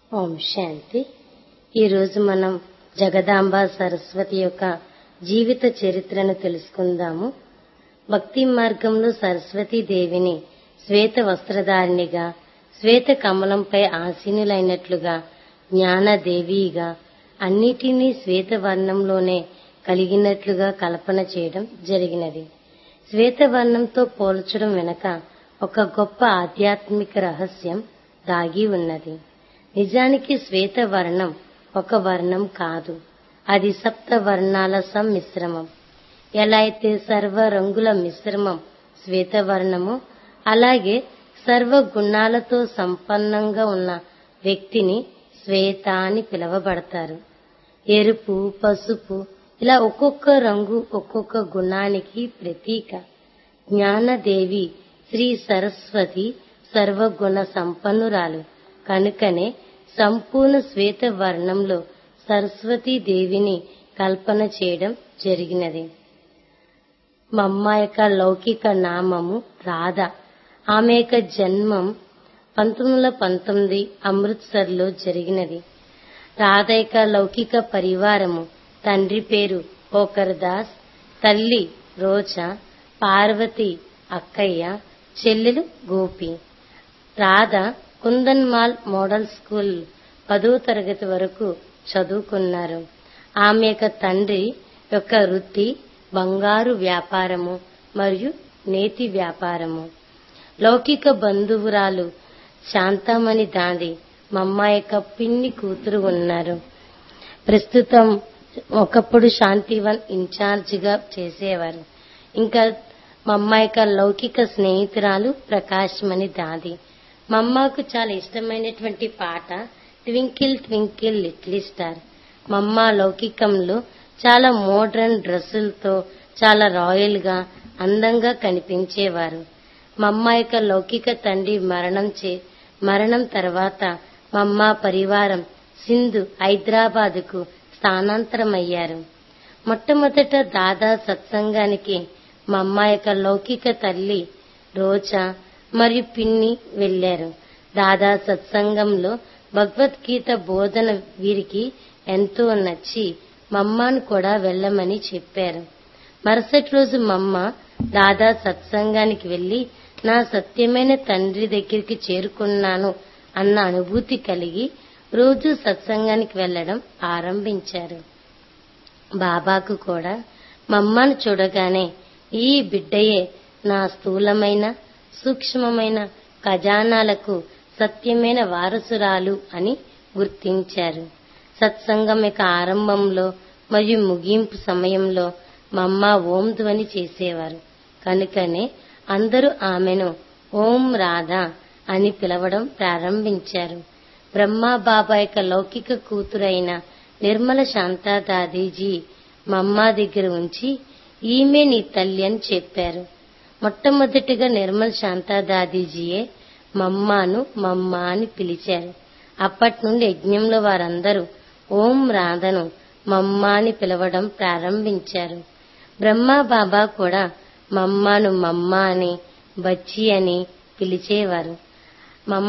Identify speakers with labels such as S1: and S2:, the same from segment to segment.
S1: ఓం శాంతి ఈరోజు మనం జగదాంబ సరస్వతి యొక్క జీవిత చరిత్రను తెలుసుకుందాము భక్తి మార్గంలో సరస్వతీ దేవిని శ్వేత వస్త్రధారిణిగా శ్వేత కమలంపై ఆసీనులైనట్లుగా జ్ఞానదేవిగా అన్నిటినీ శ్వేత వర్ణంలోనే కలిగినట్లుగా కల్పన చేయడం జరిగినది శ్వేతవర్ణంతో పోల్చడం వెనక ఒక గొప్ప ఆధ్యాత్మిక రహస్యం దాగి ఉన్నది నిజానికి శ్వేతవర్ణం ఒక వర్ణం కాదు అది సప్త వర్ణాల సమ్మిశ్రమం ఎలా అయితే సర్వ రంగుల మిశ్రమం శ్వేతవర్ణమో అలాగే సర్వ గుణాలతో సంపన్నంగా ఉన్న వ్యక్తిని శ్వేత అని పిలువబడతారు ఎరుపు పసుపు ఇలా ఒక్కొక్క రంగు ఒక్కొక్క గుణానికి ప్రతీక జ్ఞానదేవి శ్రీ సరస్వతి సర్వగుణ సంపన్నురాలు కనుకనే సంపూర్ణ శ్వేత వర్ణంలో సరస్వతీ దేవిని కల్పన చేయడం జరిగినది మా అమ్మ యొక్క లౌకిక నామము రాధ ఆమె యొక్క జన్మం పంతొమ్మిది వందల పంతొమ్మిది అమృత్సర్లో జరిగినది రాధ యొక్క లౌకిక పరివారము తండ్రి పేరు పోకర్ దాస్ తల్లి రోజా పార్వతి అక్కయ్య చెల్లెలు గోపి రాధ కుందన్మాల్ మోడల్ స్కూల్ పదో తరగతి వరకు చదువుకున్నారు ఆమె యొక్క తండ్రి యొక్క వృత్తి బంగారు వ్యాపారము మరియు నేతి వ్యాపారము లౌకిక బంధువురాలు శాంతమణి దాది మమ్మ యొక్క పిన్ని కూతురు ఉన్నారు ప్రస్తుతం ఒకప్పుడు శాంతివన్ ఇన్ఛార్జిగా చేసేవారు ఇంకా మా అమ్మ యొక్క లౌకిక స్నేహితురాలు ప్రకాశమణి దాది మా అమ్మకు చాలా ఇష్టమైనటువంటి పాట ట్వింకిల్ ట్వింకిల్ లిటిల్ స్టార్ మా అమ్మ లౌకికంలో చాలా మోడ్రన్ డ్రెస్సులతో చాలా రాయల్ గా అందంగా కనిపించేవారు మా అమ్మ యొక్క లౌకిక తండ్రి మరణం చే మరణం తర్వాత మా అమ్మ పరివారం సింధు హైదరాబాదుకు స్థానాంతరమయ్యారు మొట్టమొదట దాదా సత్సంగానికి మా అమ్మ యొక్క లౌకిక తల్లి రోజా మరియు పిన్ని వెళ్లారు దాదా సత్సంగంలో భగవద్గీత బోధన వీరికి ఎంతో నచ్చి మమ్మను కూడా వెళ్ళమని చెప్పారు మరుసటి రోజు మమ్మ దాదా సత్సంగానికి వెళ్లి నా సత్యమైన తండ్రి దగ్గరికి చేరుకున్నాను అన్న అనుభూతి కలిగి రోజు సత్సంగానికి వెళ్లడం ఆరంభించారు బాబాకు కూడా మమ్మను చూడగానే ఈ బిడ్డయే నా స్థూలమైన సూక్ష్మమైన ఖజానాలకు సత్యమైన వారసురాలు అని గుర్తించారు సత్సంగం యొక్క ఆరంభంలో మరియు ముగింపు సమయంలో మమ్మ ఓం ధ్వని చేసేవారు కనుకనే అందరూ ఆమెను ఓం రాధా అని పిలవడం ప్రారంభించారు బ్రహ్మా బాబా యొక్క లౌకిక కూతురైన నిర్మల శాంతా దాదీజీ మమ్మ దగ్గర ఉంచి ఈమె నీ తల్లి అని చెప్పారు మొట్టమొదటిగా నిర్మల్ శాంతా దాదీజీయే మమ్మాను మమ్మ అని పిలిచారు అప్పటి నుండి యజ్ఞంలో వారందరూ ఓం రాధను మమ్మ అని పిలవడం ప్రారంభించారు బ్రహ్మా బాబా కూడా మమ్మాను మమ్మ అని బచ్చి అని పిలిచేవారు మమ్మ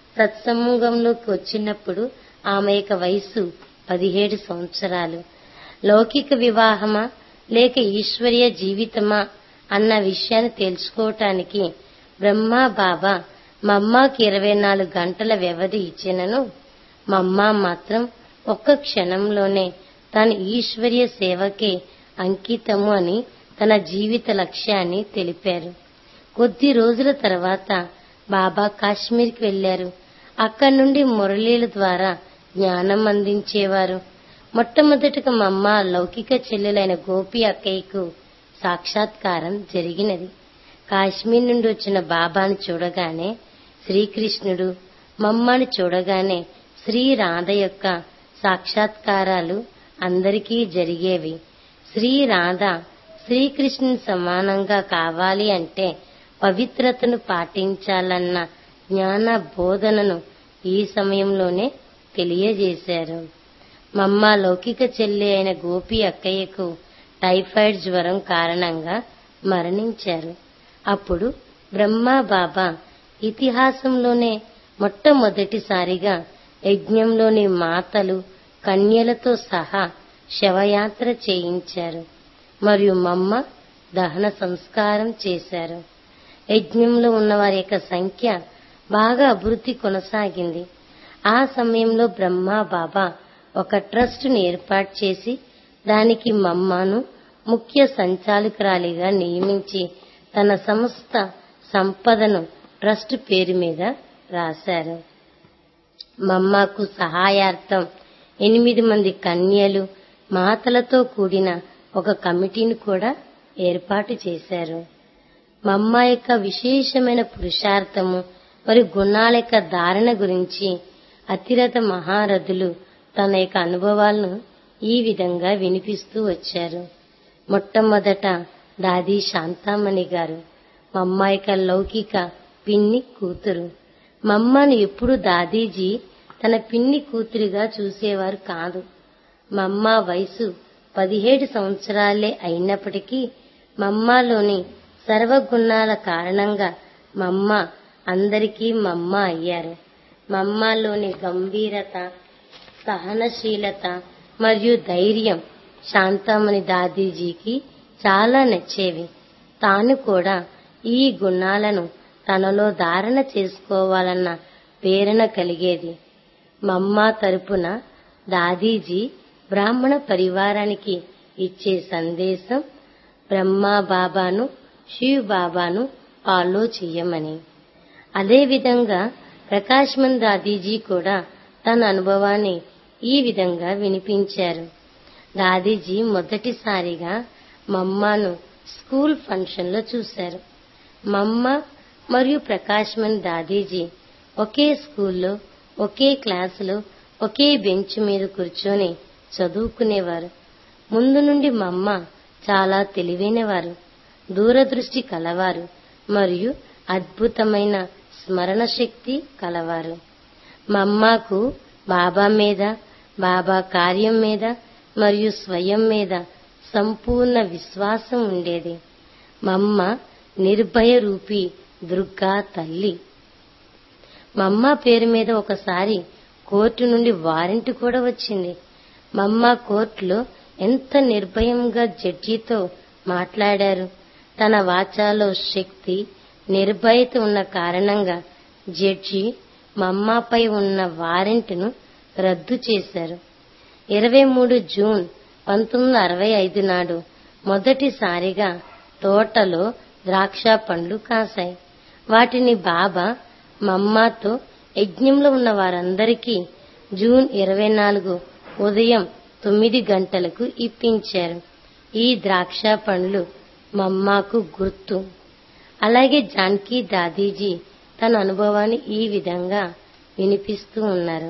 S1: సత్సంగంలోకి వచ్చినప్పుడు ఆమె యొక్క వయసు పదిహేడు సంవత్సరాలు లౌకిక వివాహమా లేక ఈశ్వర్య జీవితమా అన్న విషయాన్ని తెలుసుకోవటానికి బ్రహ్మా బాబా మమ్మాకి ఇరవై నాలుగు గంటల వ్యవధి ఇచ్చినను మమ్మ మాత్రం ఒక్క క్షణంలోనే తన ఈశ్వర్య సేవకే అంకితము అని తన జీవిత లక్ష్యాన్ని తెలిపారు కొద్ది రోజుల తర్వాత బాబా కాశ్మీర్కి వెళ్లారు అక్కడి నుండి మురళీల ద్వారా జ్ఞానం అందించేవారు మొట్టమొదటిగా మమ్మ లౌకిక చెల్లెలైన గోపి అక్కయ్యకు సాక్షాత్కారం జరిగినది కాశ్మీర్ నుండి వచ్చిన బాబాను చూడగానే శ్రీకృష్ణుడు మమ్మని చూడగానే శ్రీ రాధ యొక్క సాక్షాత్కారాలు అందరికీ జరిగేవి శ్రీ రాధ శ్రీకృష్ణుని సమానంగా కావాలి అంటే పవిత్రతను పాటించాలన్న జ్ఞాన బోధనను ఈ సమయంలోనే తెలియజేశారు మమ్మ లౌకిక చెల్లి అయిన గోపి అక్కయ్యకు టైఫాయిడ్ జ్వరం కారణంగా మరణించారు అప్పుడు బ్రహ్మా బాబా ఇతిహాసంలోనే మొట్టమొదటిసారిగా యజ్ఞంలోని మాతలు కన్యలతో సహా శవయాత్ర చేయించారు మరియు మమ్మ దహన సంస్కారం చేశారు యజ్ఞంలో ఉన్న వారి యొక్క సంఖ్య బాగా అభివృద్ధి కొనసాగింది ఆ సమయంలో బ్రహ్మ బాబా ఒక ట్రస్టును ఏర్పాటు చేసి దానికి మమ్మను ముఖ్య సంచాలకురాలిగా నియమించి తన సంస్థ సంపదను ట్రస్ట్ పేరు మీద రాశారు మమ్మకు సహాయార్థం ఎనిమిది మంది కన్యలు మాతలతో కూడిన ఒక కమిటీని కూడా ఏర్పాటు చేశారు మమ్మ యొక్క విశేషమైన పురుషార్థము మరి గుణాల యొక్క ధారణ గురించి అతిరథ మహారథులు తన యొక్క అనుభవాలను ఈ విధంగా వినిపిస్తూ వచ్చారు మొట్టమొదట దాది శాంతామణి గారు మమ్మ యొక్క లౌకిక పిన్ని కూతురు మమ్మను ఎప్పుడు దాదీజీ తన పిన్ని కూతురిగా చూసేవారు కాదు మమ్మ వయసు పదిహేడు సంవత్సరాలే అయినప్పటికీ మమ్మలోని సర్వగుణాల కారణంగా మమ్మ అందరికీ మమ్మ అయ్యారు మమ్మలోని గంభీరత సహనశీలత మరియు ధైర్యం శాంతమణి దాదీజీకి చాలా నచ్చేవి తాను కూడా ఈ గుణాలను తనలో ధారణ చేసుకోవాలన్న ప్రేరణ కలిగేది మమ్మ తరపున దాదీజీ బ్రాహ్మణ పరివారానికి ఇచ్చే సందేశం బ్రహ్మ బాబాను శివ్ బాబాను ఫాలో చెయ్యమని అదేవిధంగా ప్రకాశ్మన్ దాదీజీ కూడా తన అనుభవాన్ని ఈ విధంగా వినిపించారు దాదీజీ మొదటిసారిగా మమ్మను స్కూల్ ఫంక్షన్లో చూశారు మమ్మ మరియు ప్రకాశ్మన్ దాదీజీ ఒకే స్కూల్లో ఒకే క్లాసులో ఒకే బెంచ్ మీద కూర్చొని చదువుకునేవారు ముందు నుండి మమ్మ చాలా తెలివైనవారు దూరదృష్టి కలవారు మరియు అద్భుతమైన స్మరణ శక్తి కలవారు మమ్మకు బాబా మీద బాబా కార్యం మీద మరియు స్వయం మీద సంపూర్ణ విశ్వాసం ఉండేది మమ్మ నిర్భయ రూపి దుర్గా తల్లి మమ్మ పేరు మీద ఒకసారి కోర్టు నుండి వారెంట్ కూడా వచ్చింది మమ్మ కోర్టులో ఎంత నిర్భయంగా జడ్జితో మాట్లాడారు తన వాచాలో శక్తి నిర్భయత ఉన్న కారణంగా జడ్జి మమ్మపై ఉన్న వారెంట్ను రద్దు చేశారు ఇరవై మూడు జూన్ పంతొమ్మిది అరవై ఐదు నాడు మొదటిసారిగా తోటలో ద్రాక్ష పండ్లు కాశాయి వాటిని బాబా మమ్మాతో యజ్ఞంలో ఉన్న వారందరికీ జూన్ ఇరవై నాలుగు ఉదయం తొమ్మిది గంటలకు ఇప్పించారు ఈ ద్రాక్ష పండ్లు మమ్మాకు గుర్తు అలాగే జాన్కీ దాదీజీ తన అనుభవాన్ని ఈ విధంగా వినిపిస్తూ ఉన్నారు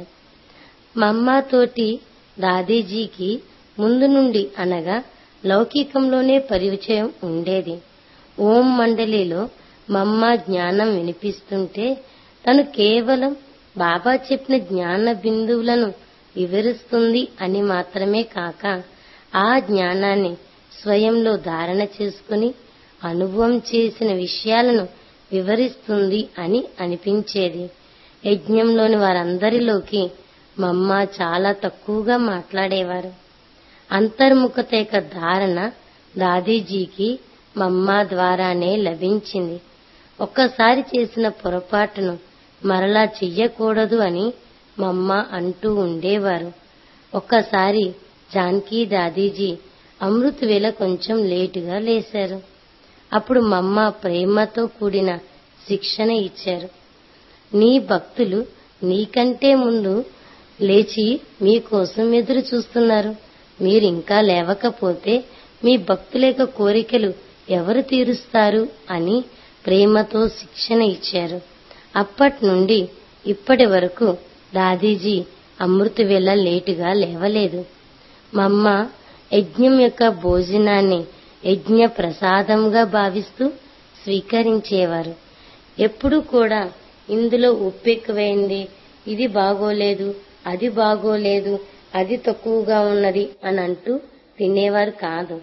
S1: మమ్మాతోటి దాదీజీకి ముందు నుండి అనగా లౌకికంలోనే పరిచయం ఉండేది ఓం మండలిలో మమ్మ జ్ఞానం వినిపిస్తుంటే తను కేవలం బాబా చెప్పిన జ్ఞాన బిందువులను వివరిస్తుంది అని మాత్రమే కాక ఆ జ్ఞానాన్ని స్వయంలో ధారణ చేసుకుని అనుభవం చేసిన విషయాలను వివరిస్తుంది అని అనిపించేది యజ్ఞంలోని వారందరిలోకి మమ్మ చాలా తక్కువగా మాట్లాడేవారు అంతర్ముఖత యొక్క ధారణ దాదీజీకి మమ్మ ద్వారానే లభించింది ఒక్కసారి చేసిన పొరపాటును మరలా చెయ్యకూడదు అని మమ్మ అంటూ ఉండేవారు ఒక్కసారి జాన్కీ దాదీజీ అమృత్ వేళ కొంచెం లేటుగా లేశారు అప్పుడు మమ్మ ప్రేమతో కూడిన శిక్షణ ఇచ్చారు నీ భక్తులు నీకంటే ముందు లేచి మీకోసం ఎదురు చూస్తున్నారు మీరు ఇంకా లేవకపోతే మీ భక్తుల యొక్క కోరికలు ఎవరు తీరుస్తారు అని ప్రేమతో శిక్షణ ఇచ్చారు అప్పటి నుండి ఇప్పటి వరకు దాదీజీ అమృత వేళ లేటుగా లేవలేదు మమ్మ యజ్ఞం యొక్క భోజనాన్ని యజ్ఞ ప్రసాదంగా భావిస్తూ స్వీకరించేవారు ఎప్పుడూ కూడా ఇందులో ఉప్పు ఎక్కువైంది ఇది బాగోలేదు అది బాగోలేదు అది తక్కువగా ఉన్నది అని అంటూ తినేవారు కాదు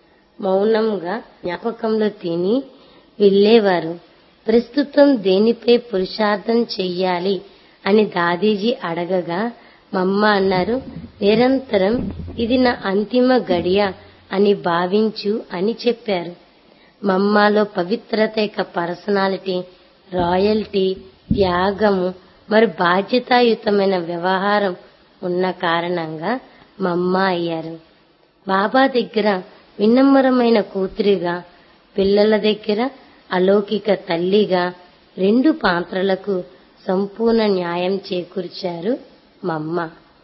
S1: మౌనంగా జ్ఞాపకంలో తిని వెళ్ళేవారు ప్రస్తుతం దేనిపై పురుషార్థం చెయ్యాలి అని దాదీజీ అడగగా మమ్మ అన్నారు నిరంతరం ఇది నా అంతిమ గడియ అని భావించు అని చెప్పారు మమ్మాలో పవిత్రత యొక్క పర్సనాలిటీ రాయల్టీ త్యాగము మరి బాధ్యతాయుతమైన వ్యవహారం ఉన్న కారణంగా మమ్మ అయ్యారు బాబా దగ్గర వినమ్రమైన కూతురిగా పిల్లల దగ్గర అలౌకిక తల్లిగా రెండు పాత్రలకు సంపూర్ణ న్యాయం చేకూర్చారు మమ్మ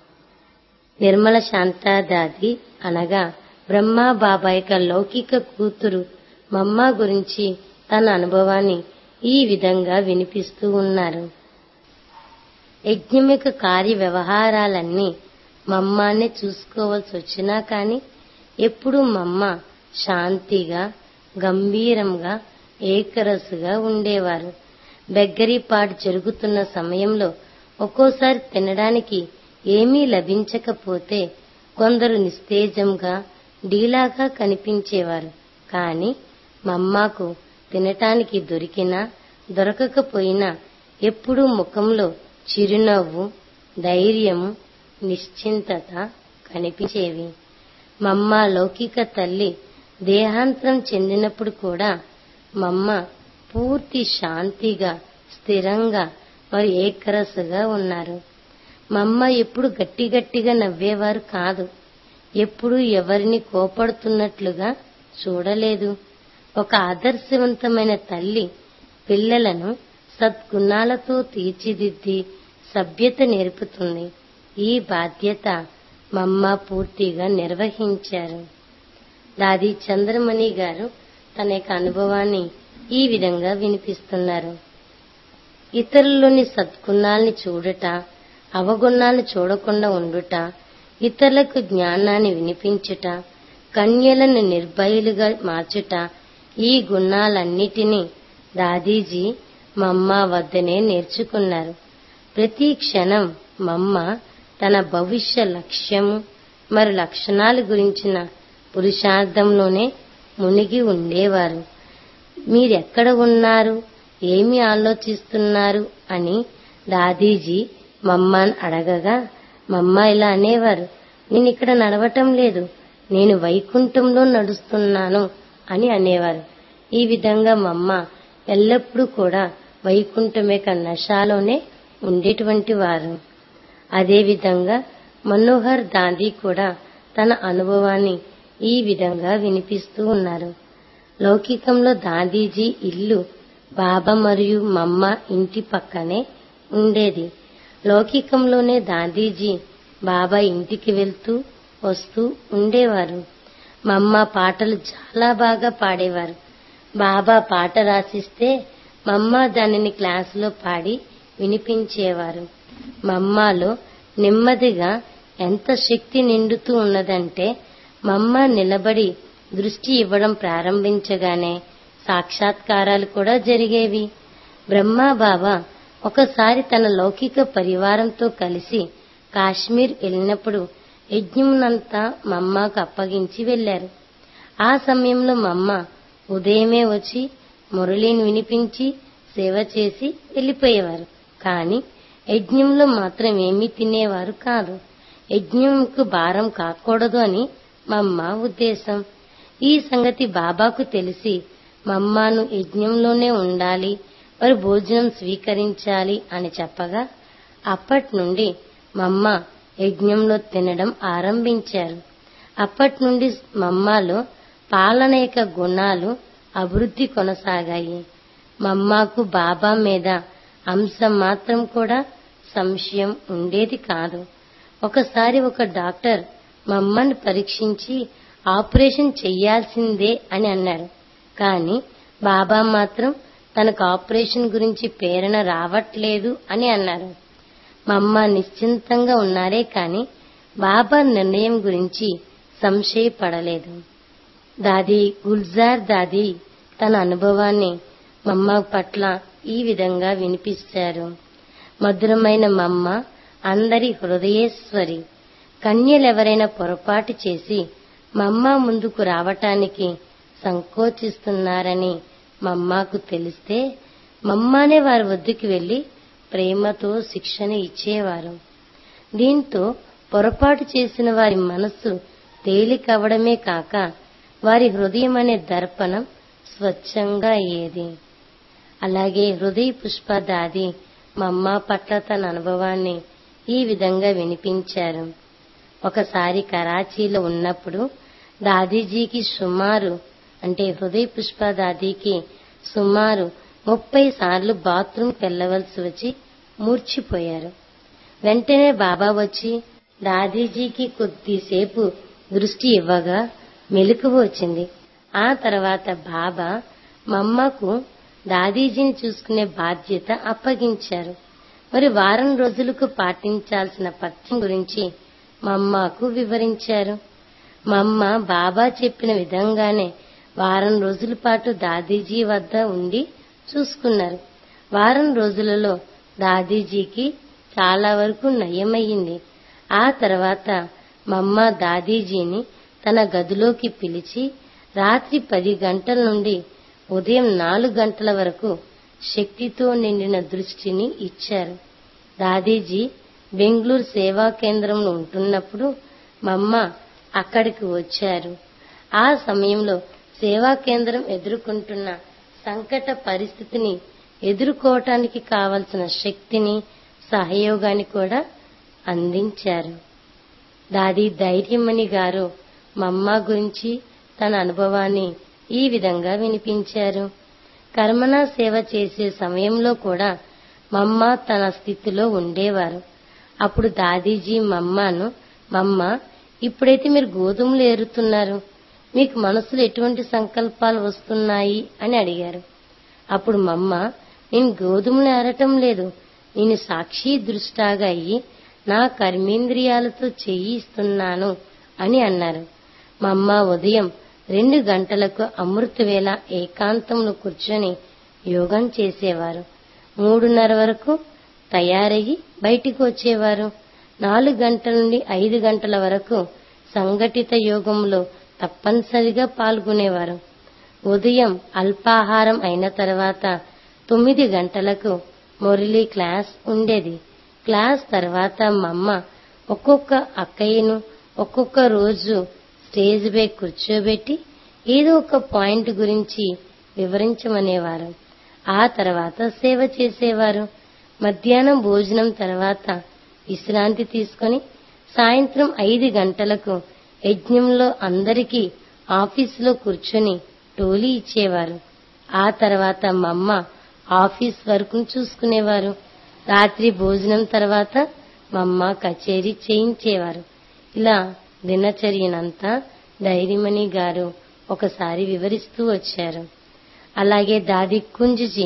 S1: నిర్మల శాంతాదాది అనగా బ్రహ్మ బాబా యొక్క లౌకిక కూతురు మమ్మ గురించి తన అనుభవాన్ని ఈ విధంగా వినిపిస్తూ ఉన్నారు యజ్ఞం యొక్క కార్య వ్యవహారాలన్నీ మమ్మానే చూసుకోవాల్సి వచ్చినా కాని ఎప్పుడూ మమ్మ శాంతిగా గంభీరంగా ఏకరసుగా ఉండేవారు బెగ్గరిపాటు జరుగుతున్న సమయంలో ఒక్కోసారి తినడానికి ఏమీ లభించకపోతే కొందరు నిస్తేజంగా డీలాగా కనిపించేవారు కాని మమ్మాకు తినటానికి దొరికినా దొరకకపోయినా ఎప్పుడూ ముఖంలో చిరునవ్వు ధైర్యము నిశ్చింతత కనిపించేవి మమ్మ లౌకిక తల్లి దేహాంతరం చెందినప్పుడు కూడా మమ్మ పూర్తి శాంతిగా స్థిరంగా మరి ఏకరసుగా ఉన్నారు మమ్మ ఎప్పుడు గట్టి గట్టిగా నవ్వేవారు కాదు ఎప్పుడు ఎవరిని కోపడుతున్నట్లుగా చూడలేదు ఒక ఆదర్శవంతమైన తల్లి పిల్లలను సద్గుణాలతో తీర్చిదిద్ది సభ్యత నేర్పుతుంది ఈ బాధ్యత మమ్మ పూర్తిగా నిర్వహించారు దాది చంద్రమణి గారు తన యొక్క అనుభవాన్ని ఈ విధంగా వినిపిస్తున్నారు ఇతరుల్లోని సద్గుణాల్ని చూడట అవగుణాలను చూడకుండా ఉండుట ఇతరులకు జ్ఞానాన్ని వినిపించుట కన్యలను నిర్భయులుగా మార్చుట ఈ గుణాలన్నిటినీ దాదీజీ మమ్మ వద్దనే నేర్చుకున్నారు ప్రతి క్షణం మమ్మ తన భవిష్య లక్ష్యము మరి లక్షణాల గురించిన పురుషార్థంలోనే మునిగి ఉండేవారు మీరెక్కడ ఉన్నారు ఏమి ఆలోచిస్తున్నారు అని దాదీజీ మమ్మని అడగగా మమ్మ ఇలా అనేవారు నేను ఇక్కడ నడవటం లేదు నేను వైకుంఠంలో నడుస్తున్నాను అని అనేవారు ఈ విధంగా మమ్మ ఎల్లప్పుడూ కూడా వైకుంఠం యొక్క నశాలోనే ఉండేటువంటి వారు అదేవిధంగా మనోహర్ దాది కూడా తన అనుభవాన్ని ఈ విధంగా వినిపిస్తూ ఉన్నారు లౌకికంలో దాదీజీ ఇల్లు బాబా మరియు మమ్మ ఇంటి పక్కనే ఉండేది లౌకికంలోనే దాదీజీ బాబా ఇంటికి వెళ్తూ వస్తూ ఉండేవారు మమ్మ పాటలు చాలా బాగా పాడేవారు బాబా పాట రాసిస్తే మమ్మ దానిని క్లాసులో పాడి వినిపించేవారు మమ్మలో నెమ్మదిగా ఎంత శక్తి నిండుతూ ఉన్నదంటే మమ్మ నిలబడి దృష్టి ఇవ్వడం ప్రారంభించగానే సాక్షాత్కారాలు కూడా జరిగేవి బ్రహ్మ బాబా ఒకసారి తన లౌకిక పరివారంతో కలిసి కాశ్మీర్ వెళ్ళినప్పుడు యజ్ఞమునంతా మమ్మకు అప్పగించి వెళ్లారు ఆ సమయంలో మమ్మ ఉదయమే వచ్చి మురళిని వినిపించి సేవ చేసి వెళ్లిపోయేవారు కాని యజ్ఞంలో మాత్రం ఏమీ తినేవారు కాదు యజ్ఞంకు భారం కాకూడదు అని మమ్మ ఉద్దేశం ఈ సంగతి బాబాకు తెలిసి మమ్మాను యజ్ఞంలోనే ఉండాలి మరి భోజనం స్వీకరించాలి అని చెప్పగా అప్పటి నుండి మమ్మ యజ్ఞంలో తినడం ఆరంభించారు అప్పటి నుండి మమ్మలో పాలన యొక్క గుణాలు అభివృద్ధి కొనసాగాయి మమ్మాకు బాబా మీద అంశం మాత్రం కూడా సంశయం ఉండేది కాదు ఒకసారి ఒక డాక్టర్ మమ్మల్ని పరీక్షించి ఆపరేషన్ చెయ్యాల్సిందే అని అన్నాడు కాని బాబా మాత్రం తనకు ఆపరేషన్ గురించి ప్రేరణ రావట్లేదు అని అన్నారు మమ్మ నిశ్చింతంగా ఉన్నారే కాని బాబా నిర్ణయం గురించి సంశయపడలేదు దాది గుల్జార్ దాది తన అనుభవాన్ని మమ్మ పట్ల ఈ విధంగా వినిపిస్తారు మధురమైన మమ్మ అందరి హృదయేశ్వరి కన్యలెవరైనా పొరపాటు చేసి మమ్మ ముందుకు రావటానికి సంకోచిస్తున్నారని మమ్మకు తెలిస్తే మమ్మానే వారి వద్దకు వెళ్లి ప్రేమతో శిక్షణ ఇచ్చేవారు దీంతో పొరపాటు చేసిన వారి మనస్సు తేలికవడమే కాక వారి హృదయం అనే దర్పణం స్వచ్ఛంగా అయ్యేది అలాగే హృదయ పుష్ప దాది మా అమ్మ పట్ల తన అనుభవాన్ని ఈ విధంగా వినిపించారు ఒకసారి కరాచీలో ఉన్నప్పుడు దాదీజీకి సుమారు అంటే హృదయ పుష్ప దాదీకి సుమారు ముప్పై సార్లు బాత్రూంకి వెళ్లవలసి వచ్చి మూర్చిపోయారు వెంటనే బాబా వచ్చి దాదీజీకి కొద్దిసేపు దృష్టి ఇవ్వగా మెలకువ వచ్చింది ఆ తర్వాత బాబా మమ్మకు దాదీజీని చూసుకునే బాధ్యత అప్పగించారు మరి వారం రోజులకు పాటించాల్సిన పథ్యం గురించి మమ్మకు వివరించారు మమ్మ బాబా చెప్పిన విధంగానే వారం రోజుల పాటు దాదీజీ వద్ద ఉండి చూసుకున్నారు వారం రోజులలో దాదీజీకి చాలా వరకు నయమయ్యింది ఆ తర్వాత మమ్మ దాదీజీని తన గదిలోకి పిలిచి రాత్రి పది గంటల నుండి ఉదయం నాలుగు గంటల వరకు శక్తితో నిండిన దృష్టిని ఇచ్చారు దాదీజీ బెంగళూరు సేవా కేంద్రంలో ఉంటున్నప్పుడు మమ్మ అక్కడికి వచ్చారు ఆ సమయంలో సేవా కేంద్రం ఎదుర్కొంటున్న సంకట పరిస్థితిని ఎదుర్కోవటానికి కావలసిన శక్తిని సహయోగాన్ని కూడా అందించారు దాది ధైర్యమణి గారు మమ్మ గురించి తన అనుభవాన్ని ఈ విధంగా వినిపించారు కర్మనా సేవ చేసే సమయంలో కూడా మమ్మ తన స్థితిలో ఉండేవారు అప్పుడు దాదీజీ మమ్మను మమ్మ ఇప్పుడైతే మీరు గోధుమలు ఏరుతున్నారు మీకు మనసులో ఎటువంటి సంకల్పాలు వస్తున్నాయి అని అడిగారు అప్పుడు మమ్మ నేను గోధుమలు ఏరటం లేదు నేను సాక్షి దృష్టాగా అయ్యి నా కర్మేంద్రియాలతో చేయిస్తున్నాను అని అన్నారు మమ్మ ఉదయం రెండు గంటలకు అమృతవేళ ఏకాంతంలో కూర్చొని యోగం చేసేవారు మూడున్నర వరకు తయారయ్యి బయటికి వచ్చేవారు నాలుగు గంటల నుండి ఐదు గంటల వరకు సంఘటిత యోగంలో తప్పనిసరిగా పాల్గొనేవారు ఉదయం అల్పాహారం అయిన తర్వాత తొమ్మిది గంటలకు మురళీ క్లాస్ ఉండేది క్లాస్ తర్వాత మమ్మ ఒక్కొక్క అక్కయ్యను ఒక్కొక్క రోజు స్టేజ్ పై కూర్చోబెట్టి ఏదో ఒక పాయింట్ గురించి వివరించమనేవారు ఆ తర్వాత సేవ చేసేవారు మధ్యాహ్నం భోజనం తర్వాత విశ్రాంతి తీసుకొని సాయంత్రం ఐదు గంటలకు యజ్ఞంలో అందరికీ ఆఫీసులో కూర్చొని టోలీ ఇచ్చేవారు ఆ తర్వాత మమ్మ ఆఫీస్ వర్క్ చూసుకునేవారు రాత్రి భోజనం తర్వాత మమ్మ కచేరీ చేయించేవారు ఇలా దినచర్యనంతా ధైర్యమణి గారు ఒకసారి వివరిస్తూ వచ్చారు అలాగే దాది కుంజుజీ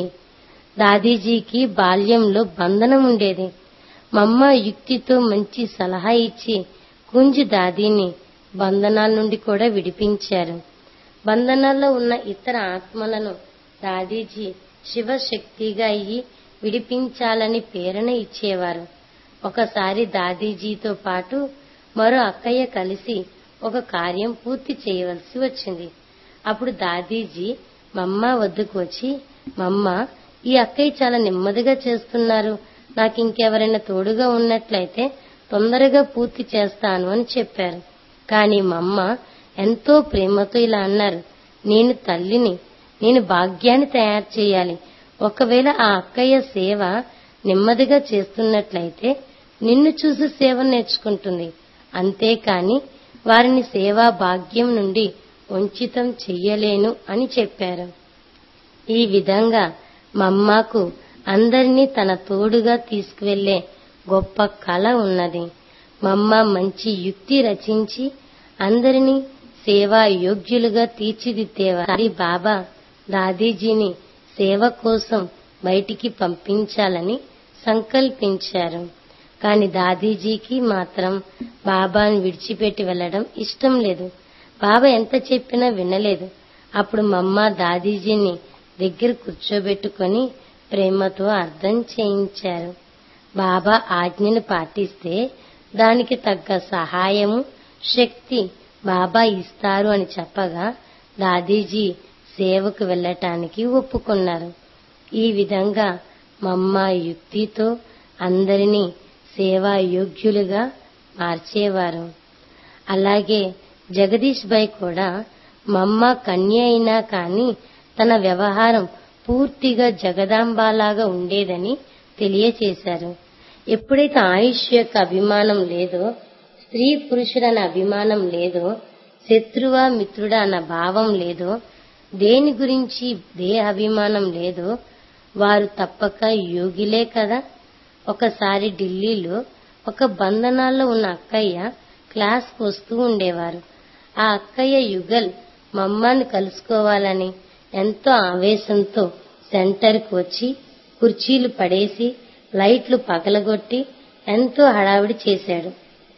S1: దాదీజీకి బాల్యంలో బంధనం ఉండేది మమ్మ యుక్తితో మంచి సలహా ఇచ్చి కుంజు దాదీని బంధనాల నుండి కూడా విడిపించారు బంధనాల్లో ఉన్న ఇతర ఆత్మలను దాదీజీ శివశక్తిగా అయ్యి విడిపించాలని ప్రేరణ ఇచ్చేవారు ఒకసారి దాదీజీతో పాటు మరో అక్కయ్య కలిసి ఒక కార్యం పూర్తి చేయవలసి వచ్చింది అప్పుడు దాదీజీ మమ్మ వద్దకు వచ్చి మమ్మ ఈ అక్కయ్య చాలా నెమ్మదిగా చేస్తున్నారు నాకు ఇంకెవరైనా తోడుగా ఉన్నట్లయితే తొందరగా పూర్తి చేస్తాను అని చెప్పారు కానీ మమ్మ ఎంతో ప్రేమతో ఇలా అన్నారు నేను తల్లిని నేను భాగ్యాన్ని తయారు చేయాలి ఒకవేళ ఆ అక్కయ్య సేవ నెమ్మదిగా చేస్తున్నట్లయితే నిన్ను చూసి సేవ నేర్చుకుంటుంది అంతేకాని వారిని సేవా భాగ్యం నుండి వంచితం చెయ్యలేను అని చెప్పారు ఈ విధంగా మమ్మకు అందరినీ తన తోడుగా తీసుకువెళ్లే గొప్ప కళ ఉన్నది మమ్మ మంచి యుక్తి రచించి అందరినీ సేవా యోగ్యులుగా తీర్చిదిద్దేవారి బాబా దాదీజీని సేవ కోసం బయటికి పంపించాలని సంకల్పించారు కాని దాదీజీకి మాత్రం బాబాను విడిచిపెట్టి వెళ్లడం ఇష్టం లేదు బాబా ఎంత చెప్పినా వినలేదు అప్పుడు మమ్మ దాదీజీని దగ్గర కూర్చోబెట్టుకొని ప్రేమతో అర్థం చేయించారు బాబా ఆజ్ఞను పాటిస్తే దానికి తగ్గ సహాయము శక్తి బాబా ఇస్తారు అని చెప్పగా దాదీజీ సేవకు వెళ్ళటానికి ఒప్పుకున్నారు ఈ విధంగా మమ్మ యుక్తితో అందరినీ సేవా యోగ్యులుగా మార్చేవారు అలాగే జగదీష్ భాయ్ కూడా మమ్మ కన్య అయినా కాని తన వ్యవహారం పూర్తిగా జగదాంబాలాగా ఉండేదని తెలియచేశారు ఎప్పుడైతే ఆయుష్ యొక్క అభిమానం లేదో స్త్రీ పురుషుడన్న అభిమానం లేదో శత్రువా మిత్రుడా అన్న భావం లేదో దేని గురించి దేహ అభిమానం లేదో వారు తప్పక యోగిలే కదా ఒకసారి ఢిల్లీలో ఒక బంధనాల్లో ఉన్న అక్కయ్య క్లాస్కు వస్తూ ఉండేవారు ఆ అక్కయ్య యుగల్ మమ్మాన్ని కలుసుకోవాలని ఎంతో ఆవేశంతో సెంటర్కి వచ్చి కుర్చీలు పడేసి లైట్లు పగలగొట్టి ఎంతో హడావిడి చేశాడు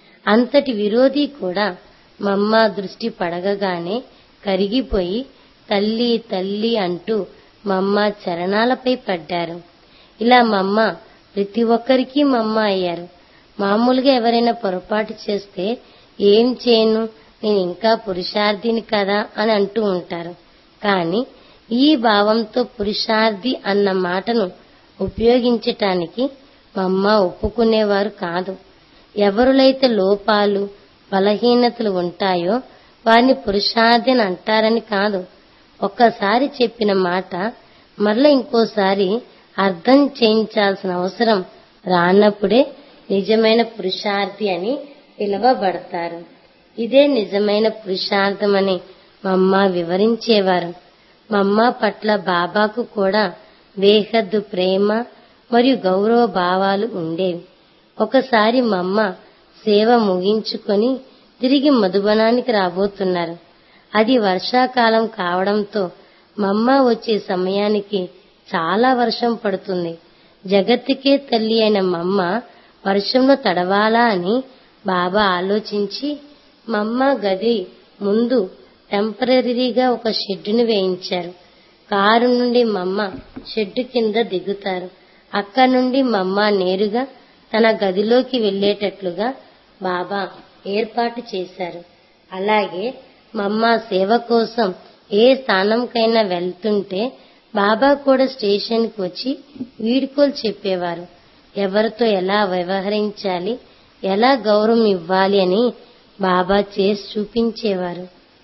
S1: అంతటి విరోధి కూడా మమ్మ దృష్టి పడగగానే కరిగిపోయి తల్లి తల్లి అంటూ మమ్మ చరణాలపై పడ్డారు ఇలా మమ్మ ప్రతి ఒక్కరికి మమ్మ అయ్యారు మామూలుగా ఎవరైనా పొరపాటు చేస్తే ఏం చేయను నేను ఇంకా పురుషార్థిని కదా అని అంటూ ఉంటారు కానీ ఈ భావంతో పురుషార్థి అన్న మాటను ఉపయోగించటానికి మమ్మ ఒప్పుకునేవారు కాదు ఎవరులైతే లోపాలు బలహీనతలు ఉంటాయో వారిని పురుషార్థి అని అంటారని కాదు ఒక్కసారి చెప్పిన మాట మరలా ఇంకోసారి అర్థం చేయించాల్సిన అవసరం రానప్పుడే నిజమైన పురుషార్థి అని పిలువబడతారు ఇదే నిజమైన పురుషార్థమని మమ్మ వివరించేవారు మమ్మ పట్ల బాబాకు కూడా బేహద్దు ప్రేమ మరియు గౌరవ భావాలు ఉండేవి ఒకసారి మమ్మ సేవ ముగించుకొని తిరిగి మధుబనానికి రాబోతున్నారు అది వర్షాకాలం కావడంతో మమ్మ వచ్చే సమయానికి చాలా వర్షం పడుతుంది జగత్తుకే తల్లి అయిన మమ్మ వర్షంలో తడవాలా అని బాబా ఆలోచించి మమ్మ గది ముందు టెంపరీగా ఒక షెడ్డును వేయించారు కారు నుండి మమ్మ షెడ్డు కింద దిగుతారు అక్కడి నుండి మమ్మ నేరుగా తన గదిలోకి వెళ్లేటట్లుగా బాబా ఏర్పాటు చేశారు అలాగే మమ్మ సేవ కోసం ఏ స్థానంకైనా వెళ్తుంటే బాబా కూడా స్టేషన్కి వచ్చి వీడుకోలు చెప్పేవారు ఎవరితో ఎలా వ్యవహరించాలి ఎలా గౌరవం ఇవ్వాలి అని బాబా చేసి చూపించేవారు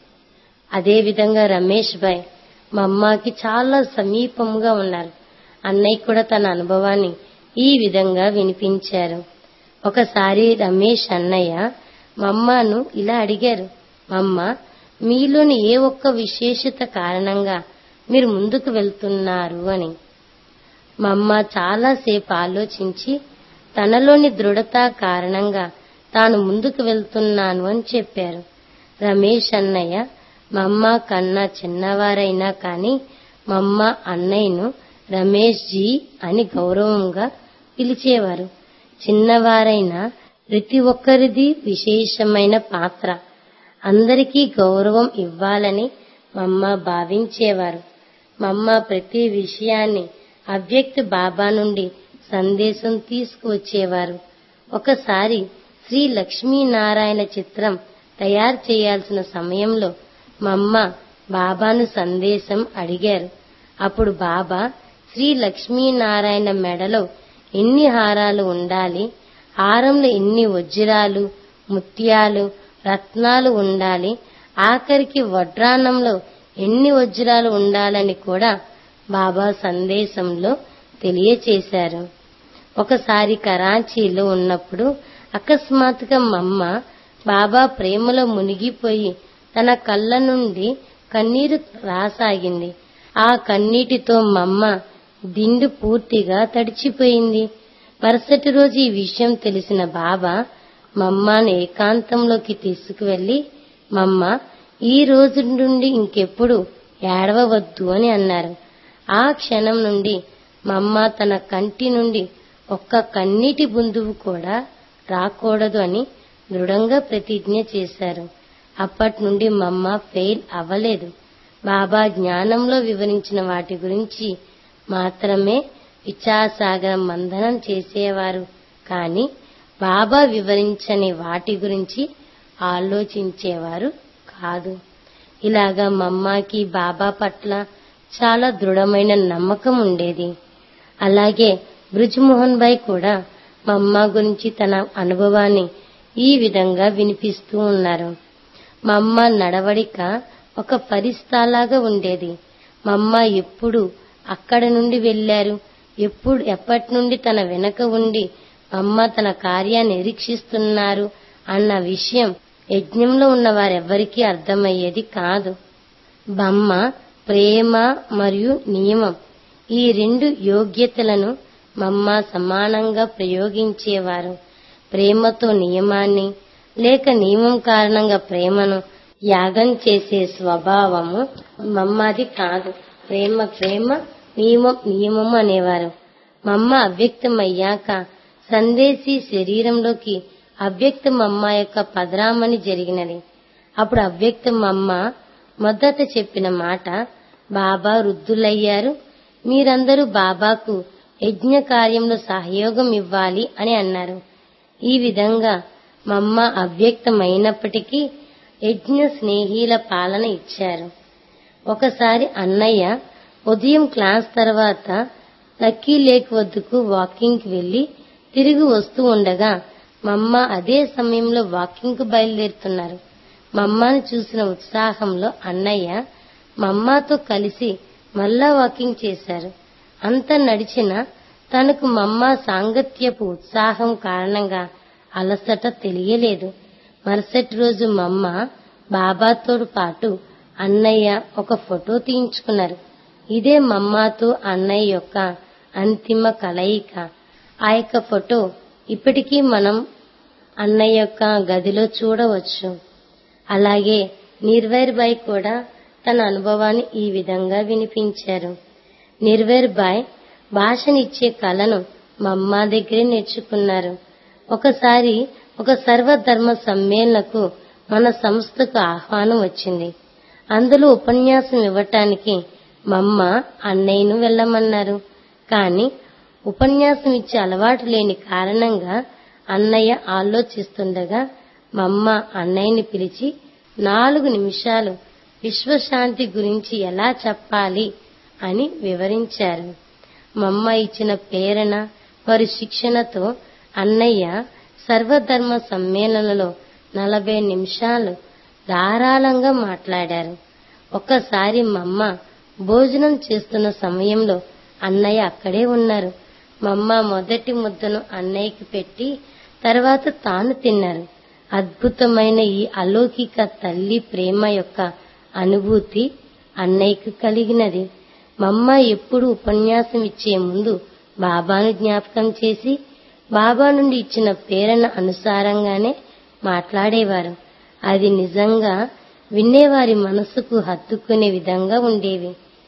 S1: అదేవిధంగా రమేష్ భాయ్ మా అమ్మకి చాలా సమీపంగా ఉన్నారు అన్నయ్య కూడా తన అనుభవాన్ని ఈ విధంగా వినిపించారు ఒకసారి రమేష్ అన్నయ్య మమ్మను ఇలా అడిగారు మమ్మ మీలోని ఏ ఒక్క విశేషత కారణంగా మీరు ముందుకు వెళ్తున్నారు అని మమ్మ చాలాసేపు ఆలోచించి తనలోని దృఢత కారణంగా తాను ముందుకు వెళ్తున్నాను అని చెప్పారు రమేష్ అన్నయ్య మమ్మ కన్నా చిన్నవారైనా కాని మమ్మ అన్నయ్యను రమేష్ జీ అని గౌరవంగా పిలిచేవారు చిన్నవారైనా ప్రతి ఒక్కరిది విశేషమైన పాత్ర అందరికీ గౌరవం ఇవ్వాలని మమ్మ భావించేవారు మమ్మ ప్రతి విషయాన్ని అవ్యక్త బాబా నుండి సందేశం తీసుకువచ్చేవారు ఒకసారి శ్రీ లక్ష్మీనారాయణ చిత్రం తయారు చేయాల్సిన సమయంలో మమ్మ బాబాను సందేశం అడిగారు అప్పుడు బాబా శ్రీ లక్ష్మీనారాయణ మెడలో ఎన్ని హారాలు ఉండాలి హారంలో ఎన్ని వజ్రాలు ముత్యాలు రత్నాలు ఉండాలి ఆఖరికి వడ్రానంలో ఎన్ని వజ్రాలు ఉండాలని కూడా బాబా సందేశంలో తెలియచేశారు ఒకసారి కరాచీలో ఉన్నప్పుడు అకస్మాత్తుగా మమ్మ బాబా ప్రేమలో మునిగిపోయి తన కళ్ళ నుండి కన్నీరు రాసాగింది ఆ కన్నీటితో మమ్మ దిండు పూర్తిగా తడిచిపోయింది మరుసటి రోజు ఈ విషయం తెలిసిన బాబా మమ్మను ఏకాంతంలోకి తీసుకువెళ్లి మమ్మ ఈ రోజు నుండి ఇంకెప్పుడు ఏడవవద్దు అని అన్నారు ఆ క్షణం నుండి మమ్మ తన కంటి నుండి ఒక్క కన్నీటి బుందువు కూడా రాకూడదు అని దృఢంగా ప్రతిజ్ఞ చేశారు అప్పటి నుండి మమ్మ ఫెయిల్ అవ్వలేదు బాబా జ్ఞానంలో వివరించిన వాటి గురించి మాత్రమే విచాసాగరం మందనం చేసేవారు కాని బాబా వివరించని వాటి గురించి ఆలోచించేవారు కాదు ఇలాగా మమ్మకి బాబా పట్ల చాలా దృఢమైన నమ్మకం ఉండేది అలాగే బ్రిజ్మోహన్ భాయ్ కూడా మా అమ్మ గురించి తన అనుభవాన్ని ఈ విధంగా వినిపిస్తూ ఉన్నారు మా అమ్మ నడవడిక ఒక పరిస్థాలాగా ఉండేది మా అమ్మ ఎప్పుడు అక్కడ నుండి వెళ్లారు ఎప్పుడు ఎప్పటి నుండి తన వెనక ఉండి మా అమ్మ తన కార్యాన్ని నిరీక్షిస్తున్నారు అన్న విషయం యజ్ఞంలో ఉన్న వారెవ్వరికీ అర్థమయ్యేది కాదు బమ్మ ప్రేమ మరియు నియమం ఈ రెండు యోగ్యతలను మమ్మ సమానంగా ప్రయోగించేవారు ప్రేమతో నియమాన్ని లేక నియమం కారణంగా ప్రేమను యాగం చేసే స్వభావము మమ్మది కాదు ప్రేమ ప్రేమ నియమం నియమం అనేవారు మమ్మ అవ్యక్తమయ్యాక సందేశీ శరీరంలోకి అవ్యక్తమమ్మ యొక్క పదరామని జరిగినది అప్పుడు అవ్యక్తమమ్మ మొదట చెప్పిన మాట బాబా వృద్ధులయ్యారు మీరందరూ బాబాకు యజ్ఞ కార్యంలో సహయోగం ఇవ్వాలి అని అన్నారు ఈ విధంగా మమ్మ అవ్యక్తమైనప్పటికీ యజ్ఞ స్నేహీల పాలన ఇచ్చారు ఒకసారి అన్నయ్య ఉదయం క్లాస్ తర్వాత లక్కీ లేక్ వద్దకు వాకింగ్కి వెళ్లి తిరిగి వస్తూ ఉండగా మమ్మ అదే సమయంలో వాకింగ్ కు బయలుదేరుతున్నారు మమ్మను చూసిన ఉత్సాహంలో అన్నయ్య మమ్మతో కలిసి మళ్ళా వాకింగ్ చేశారు అంత నడిచిన తనకు మమ్మ సాంగత్యపు ఉత్సాహం కారణంగా అలసట తెలియలేదు మరుసటి రోజు మమ్మ బాబాతో పాటు అన్నయ్య ఒక ఫోటో తీయించుకున్నారు ఇదే మమ్మాతో అన్నయ్య యొక్క అంతిమ కలయిక ఆ యొక్క ఫోటో ఇప్పటికీ మనం అన్నయ్య యొక్క గదిలో చూడవచ్చు అలాగే నిర్వైర్ బాయ్ కూడా తన అనుభవాన్ని ఈ విధంగా వినిపించారు నిర్వైర్ బాయ్ భాషనిచ్చే కళను మా అమ్మ దగ్గరే నేర్చుకున్నారు ఒకసారి ఒక సర్వధర్మ సమ్మేళనకు మన సంస్థకు ఆహ్వానం వచ్చింది అందులో ఉపన్యాసం ఇవ్వటానికి మమ్మ అన్నయ్యను వెళ్ళమన్నారు కాని ఉపన్యాసం ఇచ్చే అలవాటు లేని కారణంగా అన్నయ్య ఆలోచిస్తుండగా మమ్మ అన్నయ్యని పిలిచి నాలుగు నిమిషాలు విశ్వశాంతి గురించి ఎలా చెప్పాలి అని వివరించారు మమ్మ ఇచ్చిన ప్రేరణ వారి శిక్షణతో అన్నయ్య సర్వధర్మ సమ్మేళనలో నలభై నిమిషాలు ధారాళంగా మాట్లాడారు ఒక్కసారి మమ్మ భోజనం చేస్తున్న సమయంలో అన్నయ్య అక్కడే ఉన్నారు మమ్మ మొదటి ముద్దను అన్నయ్యకి పెట్టి తర్వాత తాను తిన్నారు అద్భుతమైన ఈ అలౌకిక తల్లి ప్రేమ యొక్క అనుభూతి అన్నయ్యకు కలిగినది మమ్మ ఎప్పుడు ఉపన్యాసం ఇచ్చే ముందు బాబాను జ్ఞాపకం చేసి బాబా నుండి ఇచ్చిన ప్రేరణ అనుసారంగానే మాట్లాడేవారు అది నిజంగా వినేవారి మనసుకు హత్తుకునే విధంగా ఉండేవి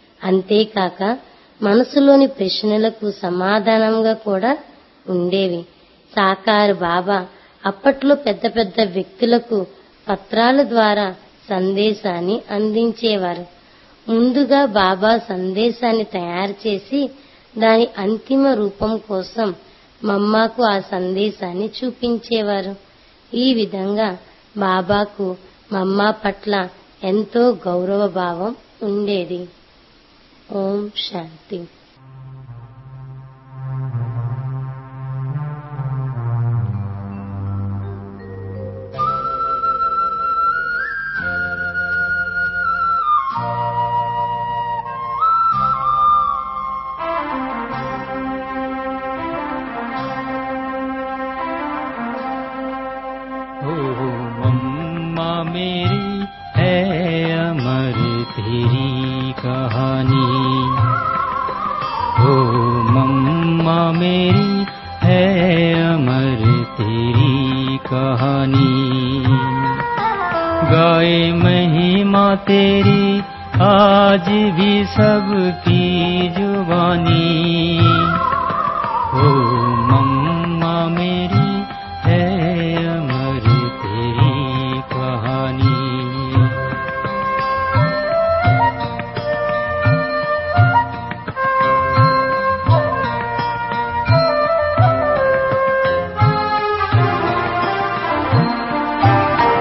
S1: అంతేకాక మనసులోని ప్రశ్నలకు సమాధానంగా కూడా ఉండేవి సాకారు బాబా అప్పట్లో పెద్ద పెద్ద వ్యక్తులకు పత్రాల ద్వారా సందేశాన్ని అందించేవారు ముందుగా బాబా సందేశాన్ని తయారు చేసి దాని అంతిమ రూపం కోసం మమ్మాకు ఆ సందేశాన్ని చూపించేవారు ఈ విధంగా బాబాకు మమ్మ పట్ల ఎంతో గౌరవ భావం ఉండేది ఓం శాంతి
S2: ओ मम्मा मेरी है अमर तेरी कहानी ओ मम्मा मेरी है अमर तेरी कहानी गाए महिमा तेरी आज भी सबकी जुबानी ओ मम्मा मेरी है अमर तेरी कहानी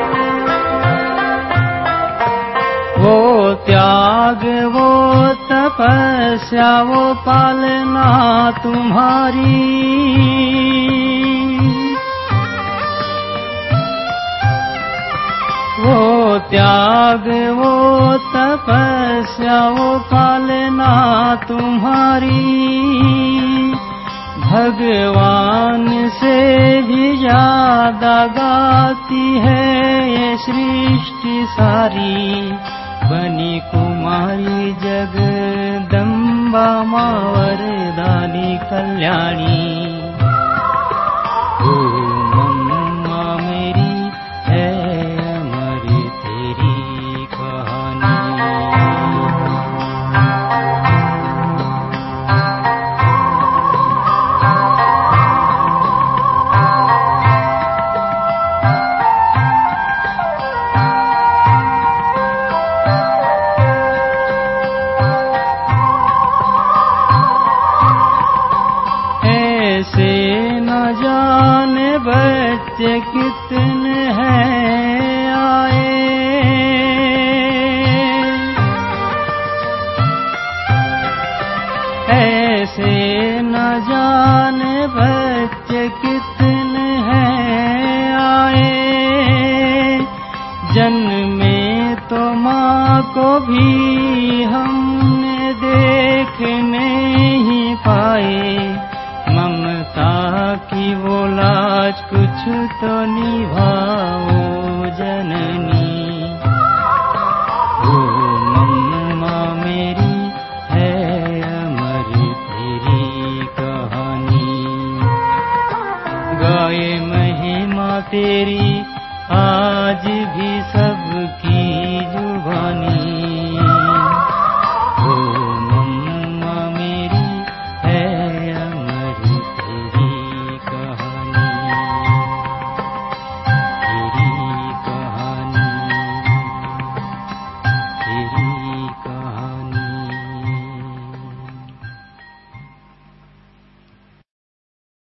S2: वो त्याग वो तप तपस्या वो पालना तुम्हारी वो त्याग वो तपस्या वो पालना तुम्हारी भगवान से भी ज्यादा गाती है ये सृष्टि सारी बनी कुमारी जगदम्बा मावरदानी कल्याणी ओ मम्मा मेरी है अमर तेरी कहानी ऐसे न जाने बच्चे कितने हैं आए ऐसे न जाने बच्चे कितने हैं आए जन्मे तो माँ को भी हमने देख नहीं पाए ममता की वो लाज कुछ तो निभाओ जननी ओ मम्मा मेरी है अमर तेरी कहानी गाए महिमा तेरी आज भी सबकी